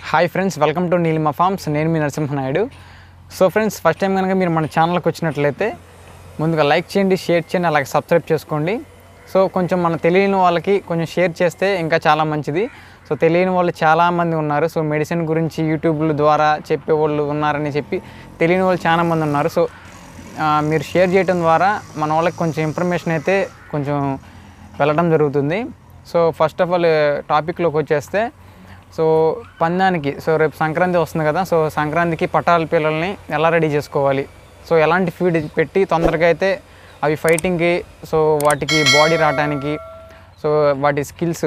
hi friends welcome to Neelima farms నేను మీ Narasimha Naidu so friends first time కనుక మీరు మన ఛానల్కి వచ్చినట్లయితే ముందుగా లైక్ చేయండి షేర్ చేయండి అలాగే సబ్స్క్రైబ్ చేసుకోండి సో కొంచెం మన తెలియని వాళ్ళకి కొంచెం షేర్ చేస్తే ఇంకా చాలా మంచిది సో తెలియని వాళ్ళు చాలామంది ఉన్నారు సో మెడిసిన్ గురించి యూట్యూబ్ల ద్వారా చెప్పేవాళ్ళు ఉన్నారని చెప్పి తెలియని వాళ్ళు చాలామంది ఉన్నారు సో ఆ, మీరు షేర్ చేయడం ద్వారా మన వాళ్ళకి కొంచెం ఇన్ఫర్మేషన్ అయితే కొంచెం వెళ్ళడం జరుగుతుంది సో ఫస్ట్ ఆఫ్ ఆల్ టాపిక్లోకి వచ్చేస్తే సో పందానికి సో రేపు సంక్రాంతి వస్తుంది కదా సో సంక్రాంతికి పట్టాల పిల్లల్ని ఎలా రెడీ చేసుకోవాలి సో ఎలాంటి ఫీడ్ పెట్టి తొందరగా అయితే అవి ఫైటింగ్కి సో వాటికి బాడీ రావడానికి సో వాటి స్కిల్స్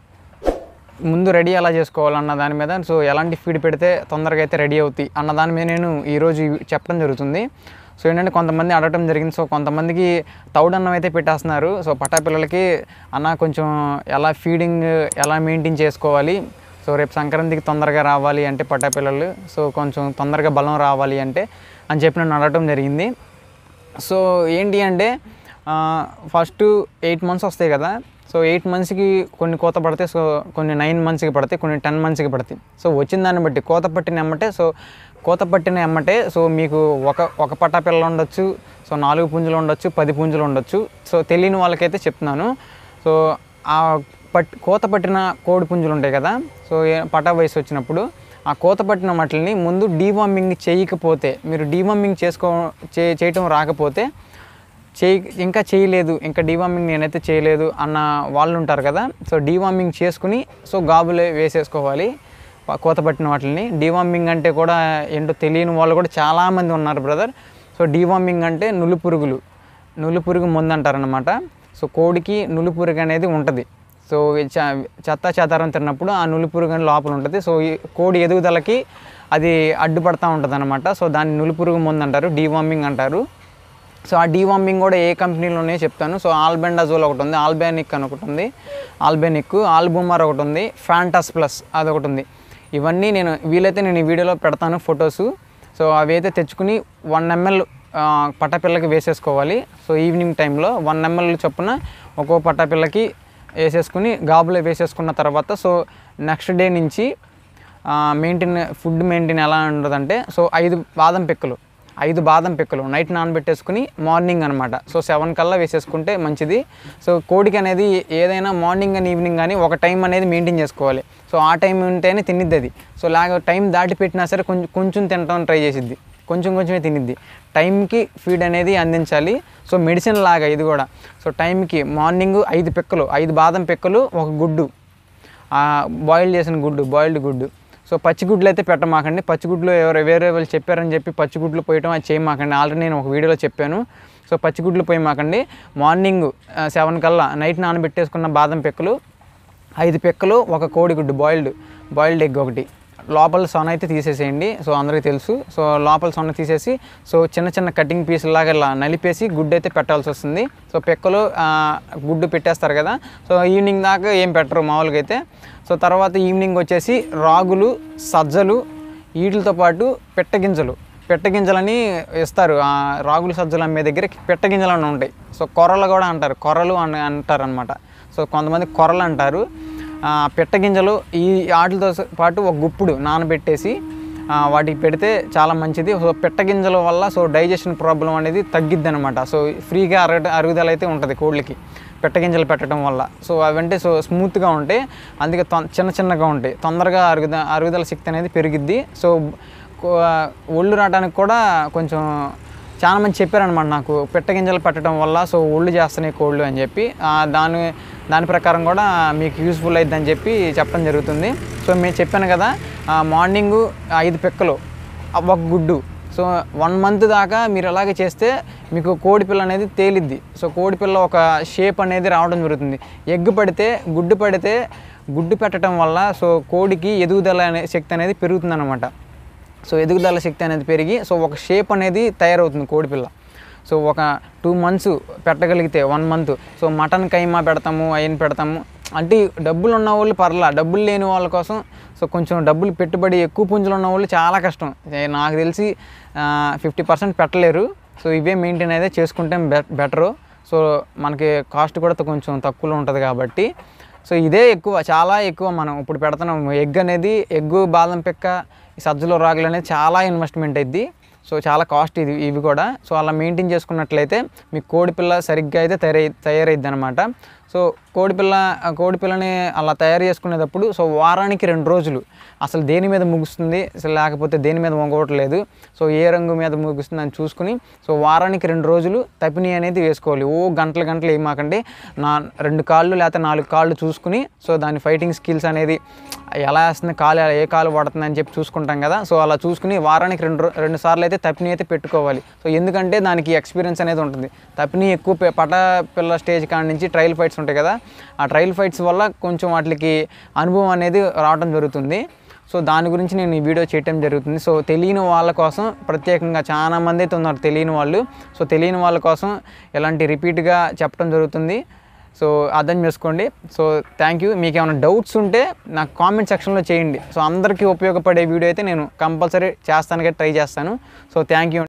ముందు రెడీ ఎలా చేసుకోవాలన్న దాని మీద సో ఎలాంటి ఫీడ్ పెడితే తొందరగా అయితే రెడీ అవుతాయి అన్న దాని మీద నేను ఈరోజు ఇవి చెప్పడం జరుగుతుంది సో ఏంటంటే కొంతమంది అడగటం జరిగింది సో కొంతమందికి తౌడు అన్నం అయితే పెట్టేస్తున్నారు సో పట్టా పిల్లలకి అన్న కొంచెం ఎలా ఫీడింగ్ ఎలా మెయింటైన్ చేసుకోవాలి సో రేపు సంక్రాంతికి తొందరగా రావాలి అంటే పట్టా పిల్లలు సో కొంచెం తొందరగా బలం రావాలి అంటే అని చెప్పి నన్ను అడగటం జరిగింది సో ఏంటి అంటే ఫస్ట్ ఎయిట్ మంత్స్ వస్తాయి కదా సో ఎయిట్ మంత్స్కి కొన్ని కోత పడతాయి సో కొన్ని నైన్ మంత్స్కి పడతాయి కొన్ని టెన్ మంత్స్కి పడతాయి సో వచ్చిన దాన్ని బట్టి కోత పట్టిన ఎమ్మటే సో కోత పట్టిన ఎమ్మటే సో మీకు ఒక ఒక పట్టా పిల్లలు ఉండొచ్చు సో నాలుగు పుంజులు ఉండొచ్చు పది పుంజులు ఉండొచ్చు సో తెలియని వాళ్ళకైతే చెప్తున్నాను సో ఆ పట్ కోత పట్టిన కోడి పుంజులు ఉంటాయి కదా సో ఏ- పటా వయసు వచ్చినప్పుడు ఆ కోత పట్టిన వాటిని ముందు డీవార్మింగ్ చేయకపోతే మీరు డీవార్మింగ్ చేసుకో చే చేయటం రాకపోతే చేయి ఇంకా చేయలేదు ఇంకా డీవార్మింగ్ నేనైతే చేయలేదు అన్న వాళ్ళు ఉంటారు కదా సో డీవార్మింగ్ చేసుకుని సో గాబులే వేసేసుకోవాలి ప- కోత పట్టిన వాటిని డీవార్మింగ్ అంటే కూడా ఏంటో తెలియని వాళ్ళు కూడా చాలామంది ఉన్నారు బ్రదర్ సో డీవార్మింగ్ అంటే నులు పురుగులు నులు పురుగు మందు అంటారనమాట సో కోడికి నులు పురుగు అనేది ఉంటుంది సో ఈ చ- చెత్త చెదారం తిన్నప్పుడు ఆ నులి పురుగు అనేది లోపల ఉంటుంది సో ఈ కోడి ఎదుగుదలకి అది అడ్డుపడతా ఉంటుంది అనమాట సో దాన్ని నులి పురుగు మందు అంటారు డీవార్మింగ్ అంటారు సో ఆ డీవార్మింగ్ కూడా ఏ కంపెనీలోనే చెప్తాను సో ఆల్బెండాజోల్ ఒకటి ఉంది ఆల్బెనిక్ అని ఒకటి ఉంది ఆల్బెనిక్ ఆల్బుమార్ ఒకటి ఉంది ఫ్యాంటాస్ ప్లస్ అది ఒకటి ఉంది ఇవన్నీ నేను వీలైతే నేను ఈ వీడియోలో పెడతాను ఫొటోస్ సో అవి అయితే తెచ్చుకుని వన్ ఎంఎల్ పట్టపిల్లకి వేసేసుకోవాలి సో ఈవినింగ్ టైంలో వన్ ఎంఎల్ చొప్పున ఒక్కో పట్టపిల్లకి వేసేసుకుని గాబులో వేసేసుకున్న తర్వాత సో నెక్స్ట్ డే నుంచి మెయింటైన్ ఫుడ్ మెయింటైన్ ఎలా ఉండదంటే సో ఐదు బాదం పిక్కలు ఐదు బాదం పిక్కలు నైట్ నానబెట్టేసుకుని మార్నింగ్ అనమాట సో సెవెన్ కల్లా వేసేసుకుంటే మంచిది సో కోడికి అనేది ఏదైనా మార్నింగ్ అని ఈవినింగ్ కానీ ఒక టైం అనేది మెయింటైన్ చేసుకోవాలి సో ఆ టైం ఉంటేనే తినిద్ది అది సో లాగ టైం దాటి పెట్టినా సరే కొంచెం కొంచెం తినడం ట్రై చేసిద్ది కొంచెం కొంచెమే తినిద్ది టైంకి ఫీడ్ అనేది అందించాలి సో మెడిసిన్ లాగా ఇది కూడా సో టైంకి మార్నింగ్ ఐదు పిక్కలు ఐదు బాదం పిక్కలు ఒక గుడ్డు బాయిల్ చేసిన గుడ్డు బాయిల్డ్ గుడ్డు సో పచ్చిగుడ్లు అయితే పెట్టమాకండి పచ్చిగుడ్లు ఎవరు వేరే వాళ్ళు చెప్పారని చెప్పి పచ్చిగుడ్లు పోయటం అది చేయమాకండి ఆల్రెడీ నేను ఒక వీడియోలో చెప్పాను సో పచ్చిగుడ్లు పోయమాకండి మార్నింగ్ సెవెన్ కల్లా నైట్ నానబెట్టేసుకున్న బాదం పిక్కలు ఐదు పిక్కలు ఒక కోడిగుడ్డు బాయిల్డ్ బాయిల్డ్ ఎగ్ ఒకటి లోపల సొన అయితే తీసేసేయండి సో అందరికీ తెలుసు సో లోపల సొన తీసేసి సో చిన్న చిన్న కటింగ్ పీస్ లాగా ఇలా నలిపేసి గుడ్డు అయితే పెట్టాల్సి వస్తుంది సో పిక్కలు ఆ, గుడ్డు పెట్టేస్తారు కదా సో ఈవినింగ్ దాకా ఏం పెట్టరు మామూలుగా అయితే సో తర్వాత ఈవినింగ్ వచ్చేసి రాగులు సజ్జలు వీటితో పాటు పెట్టగింజలు పెట్టగింజలని ఇస్తారు ఆ రాగులు సజ్జలు అమ్మే దగ్గర పెట్టగింజలు అని ఉంటాయి సో కొర్రలు కూడా అంటారు కొర్రలు అని అంటారు అనమాట సో కొంతమంది కొర్రలు అంటారు ఆ, పెట్టగింజలు ఈ వాటితో పాటు ఒక గుప్పుడు నానబెట్టేసి ఆ, వాటికి పెడితే చాలా మంచిది సో పెట్టగింజల వల్ల సో డైజెషన్ ప్రాబ్లం అనేది తగ్గిద్ది అనమాట సో ఫ్రీగా అరగ అరుగుదల అయితే ఉంటుంది కోళ్ళకి పెట్టగింజలు పెట్టడం వల్ల సో అవంటే సో స్మూత్గా ఉంటాయి అందుకే తొం చిన్న చిన్నగా ఉంటాయి తొందరగా అరుగుద అరుగుదల శక్తి అనేది పెరిగిద్ది సో కో- ఒళ్ళు రావడానికి కూడా కొంచెం చాలా మంది చెప్పారనమాట నాకు పెట్టగింజలు పెట్టడం వల్ల సో ఒళ్ళు చేస్తున్నాయి కోళ్ళు అని చెప్పి ఆ, దాని దాని ప్రకారం కూడా మీకు యూస్ఫుల్ అయింది అని చెప్పి చెప్పడం జరుగుతుంది సో మేము చెప్పాను కదా మార్నింగ్ ఐదు పిక్కలు ఆ, ఒక గుడ్డు సో వన్ మంత్ దాకా మీరు అలాగే చేస్తే మీకు కోడి పిల్ల అనేది తేలిద్ది సో కోడి పిల్ల ఒక షేప్ అనేది రావడం జరుగుతుంది ఎగ్ పడితే గుడ్డు పడితే గుడ్డు పెట్టడం వల్ల సో కోడికి ఎదుగుదల అనే శక్తి అనేది పెరుగుతుందన్నమాట సో ఎదుగుదల శక్తి అనేది పెరిగి సో ఒక షేప్ అనేది తయారవుతుంది కోడిపిల్ల సో ఒక టూ మంత్స్ పెట్టగలిగితే one month so mutton keema పెడతాము అయిన పెడతాము అంటే డబ్బులు ఉన్న వాళ్ళు పర్లా డబ్బులు లేని వాళ్ళ కోసం సో కొంచెం డబ్బులు పెట్టుబడి ఎక్కువ పుంజులు ఉన్న వాళ్ళు చాలా కష్టం ఏ నాకు తెలిసి ఫిఫ్టీ పర్సెంట్ పెట్టలేరు సో ఇవే మెయింటైన్ అయితే చేసుకుంటే బె బెటరు సో మనకి కాస్ట్ కూడా కొంచెం తక్కువలో ఉంటుంది కాబట్టి సో ఇదే ఎక్కువ చాలా ఎక్కువ మనం ఇప్పుడు పెడుతున్నాం ఎగ్ అనేది ఎగ్గు బాదం పిక్క ఈ సజ్జలు రాగులు అనేది చాలా ఇన్వెస్ట్మెంట్ అయింది సో చాలా కాస్ట్ ఇది ఇవి కూడా సో అలా మెయింటైన్ చేసుకున్నట్లయితే మీ కోడిపిల్ల సరిగ్గా అయితే తయారై తయారైద్ది అనమాట సో కోడిపిల్ల ఆ కోడిపిల్లని అలా తయారు చేసుకునేటప్పుడు సో వారానికి రెండు రోజులు అసలు దేని మీద ముగుస్తుంది అసలు లేకపోతే దేని మీద మొగవట్లేదు సో ఏ రంగు మీద ముగుస్తుంది అని చూసుకుని సో వారానికి రెండు రోజులు తపిని అనేది వేసుకోవాలి ఓ గంటలు గంటలు ఏమాకండి నా రెండు కాళ్ళు లేకపోతే నాలుగు కాళ్ళు చూసుకుని సో దాని ఫైటింగ్ స్కిల్స్ అనేది ఎలా వేస్తుంది కాలు ఏ కాలు పడుతుంది అని చెప్పి చూసుకుంటాం కదా సో అలా చూసుకుని వారానికి రెండు రో- రెండు సార్లు అయితే తప్పిని అయితే పెట్టుకోవాలి సో ఎందుకంటే దానికి ఎక్స్పీరియన్స్ అనేది ఉంటుంది తప్పిని ఎక్కువ పె- పట పిల్ల స్టేజ్ కాడ నుంచి ట్రయల్ ఫైట్స్ ఉంటాయి కదా ఆ ట్రయల్ ఫైట్స్ వల్ల కొంచెం వాటికి అనుభవం అనేది రావడం జరుగుతుంది సో దాని గురించి నేను ఈ వీడియో చేయటం జరుగుతుంది సో తెలియని వాళ్ళ కోసం ప్రత్యేకంగా చాలా మంది అయితే ఉన్నారు తెలియని వాళ్ళు సో తెలియని వాళ్ళ కోసం ఎలాంటి రిపీట్గా చెప్పడం జరుగుతుంది సో అర్థం చేసుకోండి సో థ్యాంక్ యూ మీకు ఏమైనా డౌట్స్ ఉంటే నాకు కామెంట్ సెక్షన్లో చేయండి సో అందరికీ ఉపయోగపడే వీడియో అయితే నేను కంపల్సరీ చేస్తానికి ట్రై చేస్తాను సో థ్యాంక్ యూ